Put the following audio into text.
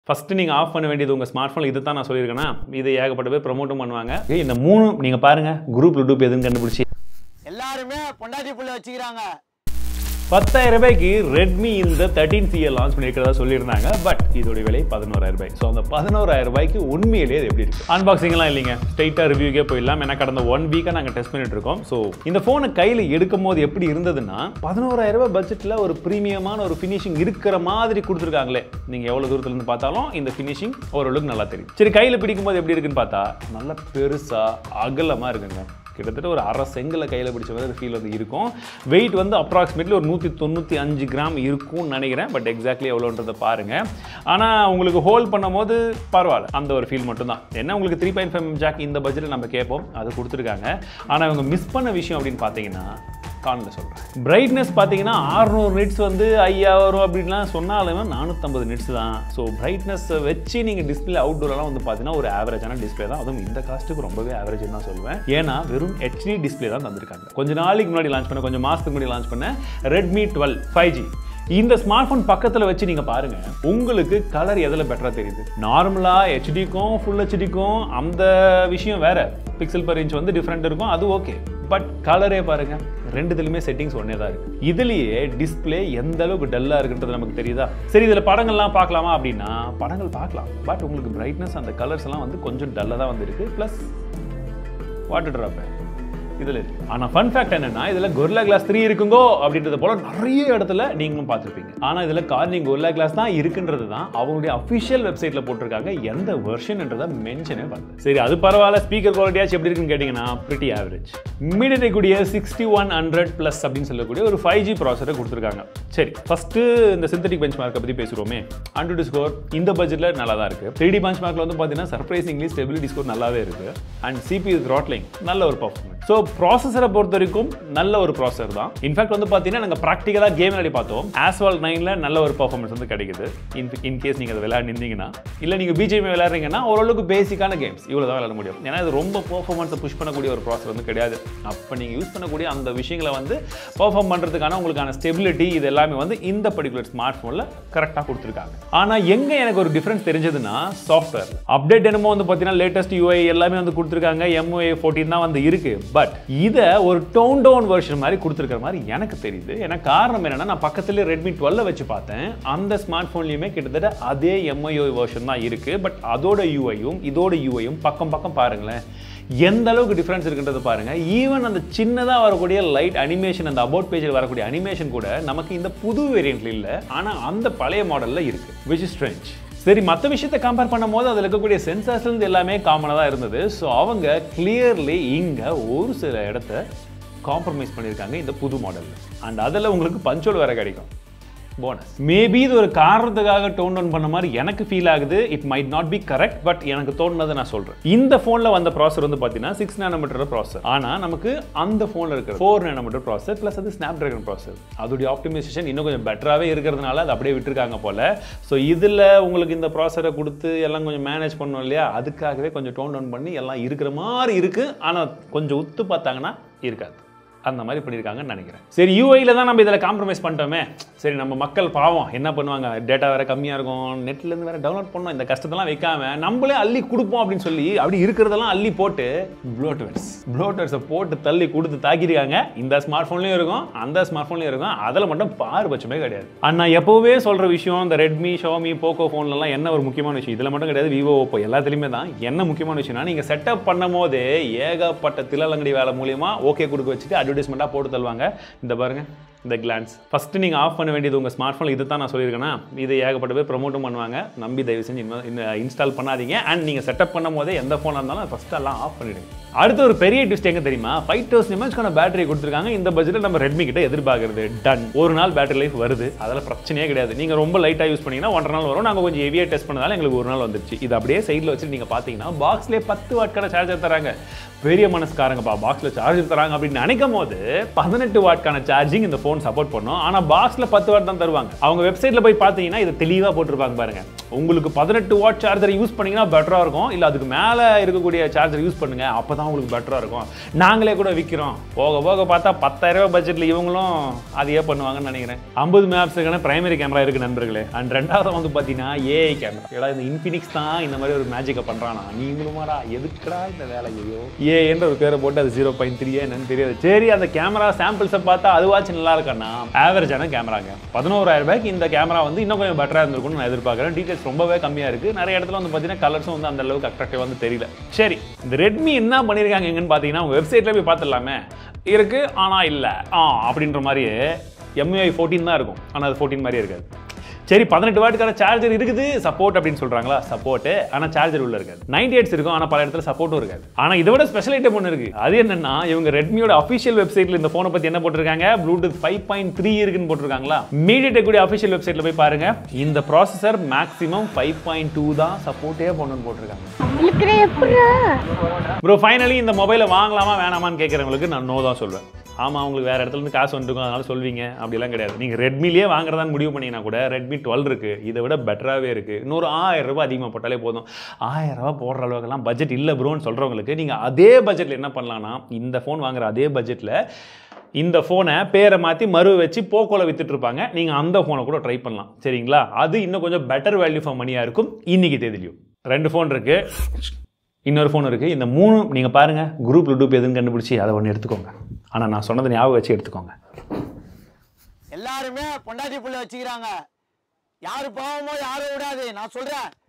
first நீங்கள் of பண்ண வேண்டியது உங்கள் ஸ்மார்ட் ஃபோனில் இது தான் நான் சொல்லியிருக்கேன்னா இது ஏகப்பட்ட பேர் ப்ரொமோட்டும் பண்ணுவாங்க ஏய், இந்த மூணு நீங்கள் பாருங்கள் குரூப் லுடூப் எதுன்னு கண்டுபிடிச்சி எல்லாருமே பொண்டாட்டி புள்ள வச்சுக்கிறாங்க பத்தாயிரம் ரூபாய்க்கு ரெட்மி இந்த தேர்ட்டீன் சிஏ லான்ச் பண்ணியிருக்கிறதா சொல்லியிருந்தாங்க பட் இதோட விலை பதினோராயிரம் ரூபாய் ஸோ அந்த பதினோராயிரம் ரூபாய்க்கு உண்மையிலேயே இது எப்படி இருக்கு அன்பாக்சிங்லாம் இல்லைங்க ஸ்ட்ரைட்டாக ரிவ்யூக்கே போயிடலாம் ஏன்னா கடந்த ஒன் வீக்காக நாங்கள் டெஸ்ட் பண்ணிட்டு இருக்கோம் ஸோ இந்த ஃபோனை கையில் எடுக்கும் போது எப்படி இருந்ததுன்னா பதினோராயிரம் ரூபாய் பட்ஜெட்டில் ஒரு ப்ரீமியமான ஒரு ஃபினிஷிங் இருக்கிற மாதிரி கொடுத்துருக்காங்களே நீங்கள் எவ்வளோ தூரத்துல இருந்து பார்த்தாலும் இந்த ஃபினிஷிங் ஓரளவுக்கு நல்லா தெரியும் சரி கையில் பிடிக்கும் போது எப்படி இருக்குன்னு பார்த்தா நல்லா பெருசாக அகலமாக இருக்குங்க கிட்டத்தட்ட ஒரு அரை செங்கலை கையில் பிடிச்ச மாதிரி ஃபீல் வந்து இருக்கும் வெயிட் வந்து அப்ராக்சிமேட்லி ஒரு நூற்றி தொண்ணூற்றி அஞ்சு கிராம் இருக்கும்னு நினைக்கிறேன் பட் எக்ஸாக்ட்லி எவ்வளோன்றதை பாருங்கள் ஆனால் உங்களுக்கு ஹோல்ட் பண்ணும்போது பரவாயில்ல அந்த ஒரு ஃபீல் மட்டும்தான் என்ன உங்களுக்கு த்ரீ பாயிண்ட் ஃபைவ் ஜாக் இந்த பட்ஜெட்டில் நம்ம கேட்போம் அது கொடுத்துருக்காங்க ஆனால் இவங்க மிஸ் பண்ண விஷயம் அப்படின்னு பார்த்தீங்கன்னா காலில் சொல்கிறேன் பிரைட்னஸ் பார்த்தீங்கன்னா 600 நிட்ஸ் வந்து ஐயா வரும் அப்படின்லாம் சொன்னாலுமே நானூற்றம்பது நிட்ஸ் தான் ஸோ பிரைட்னஸ் வச்சு நீங்கள் டிஸ்பிளே அவுட்டோர்லாம் வந்து பார்த்தீங்கன்னா ஒரு ஆவரேஜான டிஸ்பிளே தான் அதுவும் இந்த காஸ்ட்டுக்கு ரொம்பவே ஆவரேஜ் தான் சொல்லுவேன் ஏன்னா வெறும் ஹெச்டி டிஸ்பிளே தான் தந்திருக்காங்க கொஞ்ச நாளைக்கு முன்னாடி லான்ச் பண்ண கொஞ்சம் மாதத்துக்கு முன்னாடி லான்ச் பண்ண ரெட்மி டுவெல் ஃபைவ் ஜி இந்த ஸ்மார்ட் ஃபோன் பக்கத்தில் வச்சு நீங்கள் பாருங்க உங்களுக்கு கலர் எதில் பெட்டராக தெரியுது நார்மலாக ஹெச்டிக்கும் ஃபுல் ஹெச்டிக்கும் அந்த விஷயம் வேற பிக்சல் பர் இன்ச் வந்து டிஃப்ரெண்ட் இருக்கும் அது ஓகே பட் கலரே பாருங்க ரெண்டுத்துலையுமே செட்டிங்ஸ் ஒன்றே தான் இருக்கு இதுலயே டிஸ்ப்ளே எந்த அளவுக்கு டல்லா இருக்குன்றது நமக்கு தெரியுதா சரி இதுல படங்கள்லாம் பார்க்கலாமா அப்படின்னா படங்கள் பார்க்கலாம் பட் உங்களுக்கு பிரைட்னஸ் அந்த கலர்ஸ் எல்லாம் வந்து கொஞ்சம் டல்லாக தான் வந்திருக்கு ப்ளஸ் வாட்டர் ட்ராப் இதில் இருக்கு ஆனால் ஃபன் ஃபேக்ட் என்னன்னா இதில் கொரில்லா கிளாஸ் த்ரீ இருக்குங்கோ அப்படின்றது போல நிறைய இடத்துல நீங்களும் பார்த்துருப்பீங்க ஆனால் இதில் கார்னிங் கொரில்லா கிளாஸ் தான் இருக்குன்றது தான் அவங்களுடைய அஃபிஷியல் வெப்சைட்டில் போட்டிருக்காங்க எந்த வெர்ஷன்ன்றதை மென்ஷனே பண்ணல சரி அது பரவாயில்ல ஸ்பீக்கர் குவாலிட்டியாச்சும் எப்படி இருக்குன்னு கேட்டிங்கன்னா பிரிட்டி ஆவரேஜ் மீடியடெக் கூடிய சிக்ஸ்டி ஒன் ஹண்ட்ரட் ப்ளஸ் அப்படின்னு சொல்லக்கூடிய ஒரு ஃபைவ் ஜி ப்ராசரை கொடுத்துருக்காங்க சரி ஃபஸ்ட்டு இந்த சிந்தட்டிக் பெஞ்ச் மார்க்கை பற்றி பேசுகிறோமே அன்டு ஸ்கோர் இந்த பட்ஜெட்டில் நல்லா தான் இருக்குது த்ரீ டி பெஞ்ச் மார்க்கில் வந்து பார்த்தீங்கன்னா சர்ப்ரைசிங்லி ஸ்டெபிலிட்டி ஸ்கோர் நல்லாவே இருக்குது அண்ட் சிபி த்ராட்லிங் நல்ல ஒரு பர்ஃபார்மன்ஸ் ஸோ ப்ராசஸரை பொறுத்த வரைக்கும் நல்ல ஒரு ப்ராசஸர் தான் இன்ஃபேக்ட் வந்து பார்த்தீங்கன்னா நாங்கள் ப்ராக்டிக்கலாக கேம் விளையாடி பார்த்தோம் ஆஸ்வால் நைனில் நல்ல ஒரு பர்ஃபார்மன்ஸ் வந்து கிடைக்குது இன் இன் கேஸ் நீங்கள் அதை விளையாடிருந்தீங்கன்னா இல்லை நீங்கள் பிஜேபி விளையாடுறீங்கன்னா ஓரளவுக்கு பேசிக்கான கேம்ஸ் இவ்வளோ தான் விளையாட முடியும் ஏன்னா இது ரொம்ப பர்ஃபார்மன்ஸை புஷ் பண்ணக்கூடிய ஒரு ப்ராசஸர் வந்து கிடையாது அப்போ நீங்கள் யூஸ் பண்ணக்கூடிய அந்த விஷயங்களை வந்து பர்ஃபார்ம் பண்ணுறதுக்கான உங்களுக்கான ஸ்டெபிலிட்டி இது எல்லாமே வந்து இந்த பர்டிகுலர் ஸ்மார்ட் ஃபோனில் கரெக்டாக கொடுத்துருக்காங்க ஆனால் எங்கே எனக்கு ஒரு டிஃப்ரென்ஸ் தெரிஞ்சதுன்னா சாஃப்ட்வேர் அப்டேட் என்னமோ வந்து பார்த்தீங்கன்னா லேட்டஸ்ட் யூஐ எல்லாமே வந்து கொடுத்துருக்காங்க எம்ஓஏ ஃபோர்டீன் தான் வந்து இருக்கு பட் இதை ஒரு டோன் டவுன் வெர்ஷன் மாதிரி கொடுத்துருக்கிற மாதிரி எனக்கு தெரியுது ஏன்னா காரணம் என்னன்னா நான் பக்கத்துல ரெட்மி டுவெல்ல வச்சு பார்த்தேன் அந்த ஸ்மார்ட் ஃபோன்லையுமே கிட்டத்தட்ட அதே எம்ஐஓ வெர்ஷன் தான் இருக்கு பட் அதோட யூஐயும் இதோட யூஐயும் பக்கம் பக்கம் பாருங்களேன் எந்த அளவுக்கு டிஃப்ரென்ஸ் இருக்குன்றது பாருங்க ஈவன் அந்த சின்னதாக வரக்கூடிய லைட் அனிமேஷன் அந்த அபவுட் பேஜில் வரக்கூடிய அனிமேஷன் கூட நமக்கு இந்த புது வேரியண்ட்ல இல்லை ஆனால் அந்த பழைய மாடலில் இருக்கு விச் இஸ் ஸ்ட்ரென்ச் சரி மற்ற விஷயத்தை கம்பேர் பண்ணும்போது அதில் இருக்கக்கூடிய சென்சார்ஸ்லேருந்து எல்லாமே காமனாக தான் இருந்தது ஸோ அவங்க கிளியர்லி இங்கே ஒரு சில இடத்த காம்ப்ரமைஸ் பண்ணியிருக்காங்க இந்த புது மாடலில் அண்ட் அதில் உங்களுக்கு பஞ்சோல் வேற கிடைக்கும் போனஸ் மேபி இது ஒரு காரணத்துக்காக டோன் டவுன் பண்ண மாதிரி எனக்கு ஃபீல் ஆகுது it might not be correct but எனக்கு தோணுனதை நான் சொல்றேன் இந்த ஃபோனில் வந்த ப்ராசர் வந்து பார்த்தீங்கன்னா சிக்ஸ் நேனோமீட்டர் ப்ராசர் ஆனால் நமக்கு அந்த ஃபோனில் இருக்கிற ஃபோர் நேனோமீட்டர் ப்ராசர் ப்ளஸ் அது ஸ்னாப் ட்ராகன் ப்ராசர் அதோடைய ஆப்டிமைசேஷன் இன்னும் கொஞ்சம் பெட்டராகவே இருக்கிறதுனால அது அப்படியே விட்டுருக்காங்க போல ஸோ இதில் உங்களுக்கு இந்த ப்ராசரை கொடுத்து எல்லாம் கொஞ்சம் மேனேஜ் பண்ணோம் இல்லையா அதுக்காகவே கொஞ்சம் டோன் டவுன் பண்ணி எல்லாம் இருக்கிற மாதிரி இருக்கு ஆனால் கொஞ்சம் உத்து பார்த்தாங்கன்னா இருக்காது அந்த மாதிரி பண்ணியிருக்காங்கன்னு நினைக்கிறேன் சரி யூஐயில் தான் நம்ம இதில் காம்ப்ரமைஸ் பண்ணிட்டோமே சரி நம்ம மக்கள் பாவம் என்ன பண்ணுவாங்க டேட்டா வேறு கம்மியாக இருக்கும் நெட்லேருந்து வேறு டவுன்லோட் பண்ணோம் இந்த கஷ்டத்தெல்லாம் வைக்காம நம்மளே அள்ளி கொடுப்போம் அப்படின்னு சொல்லி அப்படி இருக்கிறதெல்லாம் அள்ளி போட்டு ப்ளோட்வேர்ஸ் ப்ளோட்வேர்ஸை போட்டு தள்ளி கொடுத்து தாக்கியிருக்காங்க இந்த ஸ்மார்ட் ஃபோன்லேயும் இருக்கும் அந்த ஸ்மார்ட் ஃபோன்லேயும் இருக்கும் அதில் மட்டும் பாரபட்சமே கிடையாது அண்ணா எப்போவே சொல்கிற விஷயம் இந்த ரெட்மி ஷோமி போக்கோ ஃபோன்லலாம் என்ன ஒரு முக்கியமான விஷயம் இதில் மட்டும் கிடையாது விவோ ஓப்போ எல்லாத்துலேயுமே தான் என்ன முக்கியமான விஷயம்னா நீங்கள் செட்டப் பண்ணும் போதே ஏகப்பட்ட திலலங்கடி வேலை மூலியமா ஓகே கொடுக்க வச்சுட்டு அட்வர்டைஸ்மெண்ட்டாக போட்டு தருவாங்க இந்த பாருங்க இந்த கிளான்ஸ் ஃபஸ்ட்டு நீங்கள் ஆஃப் பண்ண வேண்டியது உங்கள் ஸ்மார்ட் ஃபோனில் இது தான் நான் சொல்லியிருக்கேன்னா இது ஏகப்பட்ட பேர் ப்ரொமோட்டும் பண்ணுவாங்க நம்பி தயவு செஞ்சு இன்ஸ்டால் பண்ணாதீங்க அண்ட் நீங்கள் செட்டப் பண்ணும் போதே எந்த ஃபோனாக இருந்தாலும் ஃபஸ்ட்டு எல்லாம் ஆஃப் பண்ணிடுங்க அடுத்து ஒரு பெரிய ட்விஸ்ட் எங்க தெரியுமா ஃபைவ் தௌசண்ட் எம்ஏஹெச்க்கான பேட்டரி கொடுத்துருக்காங்க இந்த பட்ஜெட்டில் நம்ம ரெட்மி கிட்ட எதிர்பார்க்கறது டன் ஒரு நாள் பேட்டரி லைஃப் வருது அதில் பிரச்சனையே கிடையாது நீங்கள் ரொம்ப லைட்டாக யூஸ் பண்ணீங்கன்னா ஒன்றரை நாள் வரும் நாங்கள் கொஞ்சம் ஹெவியாக டெஸ்ட் பண்ணதால எங்களுக்கு ஒரு நாள் வந்துருச்சு இது அப்படியே சைடில் வச்சுட்டு நீங்கள் பார்த்தீங்கன்னா பாக்ஸ்லேயே பத்து வாட்கான சார்ஜர் தராங்க பெரிய மனசுக்காரங்கப்பா பாக்ஸில் சார்ஜர் தராங்க அப்படின்னு நினைக்கும் போது பதினெட்டு வாட்கான சார்ஜிங் இந்த ஃபோன் சப்போர்ட் பண்ணும் ஆனால் பாக்ஸில் பத்து வாட் தான் தருவாங்க அவங்க வெப்சைட்டில் போய் பார்த்தீங்கன்னா இதை தெளிவாக போட்டிருப்பாங்க பாருங்க உங்களுக்கு பதினெட்டு வாட் சார்ஜர் யூஸ் பண்ணீங்கன்னா பெட்டராக இருக்கும் இல்லை அதுக்கு மேலே இருக்கக்கூடிய சார்ஜர் யூஸ் பண்ணுங்க அப்போ தான் உங்களுக்கு பெட்டராக இருக்கும் நாங்களே கூட விற்கிறோம் போக போக பார்த்தா பத்தாயிரம் ரூபாய் பட்ஜெட்டில் இவங்களும் அதையே பண்ணுவாங்கன்னு நினைக்கிறேன் ஐம்பது மேப்ஸுக்கான பிரைமரி கேமரா இருக்குது நண்பர்களே அண்ட் ரெண்டாவது வந்து பார்த்தீங்கன்னா ஏஐ கேமரா ஏடா இந்த இன்ஃபினிக்ஸ் தான் இந்த மாதிரி ஒரு மேஜிக்கை பண்ணுறானா நீங்களுமாடா எதுக்குடா இந்த வேலை ஐயோ ஏன்ற ஒரு பேரை போட்டு அது ஜீரோ பாயிண்ட் த்ரீ என்னன்னு தெரியாது சரி அந்த கேமரா சாம்பிள்ஸை பார்த்தா அதுவாச்சும் நல்லா இருக்கான்னா ஆவரேஜான கேமராங்க பதினோராயிரம் ரூபாய்க்கு இந்த கேமரா வந்து இன்னும் கொஞ்சம் பெட்டராக இருந்திருக்கும்னு நான் எதிர்பார்க்குறேன் டீட்டெயில்ஸ் ரொம்பவே கம்மியாக இருக்குது நிறைய இடத்துல வந்து பார்த்தீங்கன்னா கலர்ஸும் வந்து அந்த அளவுக்கு அட்ராக்டிவ் வந்து தெரியல சரி இந்த ரெட்மி என்ன பண்ணியிருக்காங்க எங்கன்னு பார்த்தீங்கன்னா உங்கள் வெப்சைட்டில் போய் பார்த்துடலாமே இருக்கு ஆனால் இல்லை ஆ அப்படின்ற மாதிரியே எம்ஐ ஃபோர்டீன் தான் இருக்கும் ஆனால் அது ஃபோர்டீன் மாதிரியே இருக்காது சரி பதினெட்டு வாட்டுக்கான சார்ஜர் இருக்குது சப்போர்ட் அப்படின்னு சொல்றாங்களா சப்போர்ட் ஆனா சார்ஜர் உள்ள இருக்காது நைன்டி எயிட்ஸ் இருக்கும் ஆனா பல இடத்துல சப்போர்ட்டும் இருக்காது ஆனா இதை விட ஸ்பெஷல் ஐட்டம் ஒன்று இருக்கு அது என்னன்னா இவங்க ரெட்மியோட அஃபிஷியல் வெப்சைட்ல இந்த போனை பத்தி என்ன போட்டிருக்காங்க ப்ளூடூத் ஃபைவ் பாயிண்ட் த்ரீ இருக்குன்னு போட்டிருக்காங்களா மீடியடெக் கூடிய அஃபிஷியல் வெப்சைட்ல போய் பாருங்க இந்த processor maximum five point two தான் சப்போர்ட்டே பண்ணுன்னு போட்டிருக்காங்க இருக்கிற எப்படா ப்ரோ ஃபைனலி இந்த மொபைலை வாங்கலாமா வேணாமான்னு கேட்குறவங்களுக்கு நான் நோ தான் சொல்வேன் ஆமாம் உங்களுக்கு வேறு இடத்துல இருந்து காசு வந்துருக்கும் அதனால சொல்வீங்க அப்படிலாம் கிடையாது நீங்கள் ரெட்மிலேயே வாங்குறதான்னு முடிவு பண்ணீங்கன்னா கூட ரெட்மி டுவெல் இருக்குது இதை விட பெட்டராகவே இருக்குது இன்னொரு ஆயிரம் ரூபாய் அதிகமாக போட்டாலே போதும் ஆயிரம் ரூபாய் போடுற அளவுக்குலாம் பட்ஜெட் இல்லை ப்ரோன்னு சொல்கிறவங்களுக்கு நீங்கள் அதே பட்ஜெட்டில் என்ன பண்ணலாம்னா இந்த ஃபோன் வாங்குற அதே பட்ஜெட்டில் இந்த ஃபோனை பேரை மாற்றி மறு வச்சு போக்கோல வித்துட்டு இருப்பாங்க நீங்கள் அந்த ஃபோனை கூட ட்ரை பண்ணலாம் சரிங்களா அது இன்னும் கொஞ்சம் பெட்டர் வேல்யூ ஃபார் மணியாக இருக்கும் இன்னைக்கு தேதிலையும் ரெண்டு ஃபோன் இருக்குது இன்னொரு ஃபோன் இருக்குது இந்த மூணு நீங்கள் பாருங்கள் குரூப் லுடூப் எதுன்னு கண்டுபிடிச்சி அதை ஒன்று எடுத்துக்கோங்க ஆனால் நான் சொன்னதை ஞாபகம் வச்சு எடுத்துக்கோங்க எல்லாருமே பொண்டாட்டி புள்ள வச்சுக்கிறாங்க யாரு பாவமோ யாரும் விடாது நான் சொல்றேன்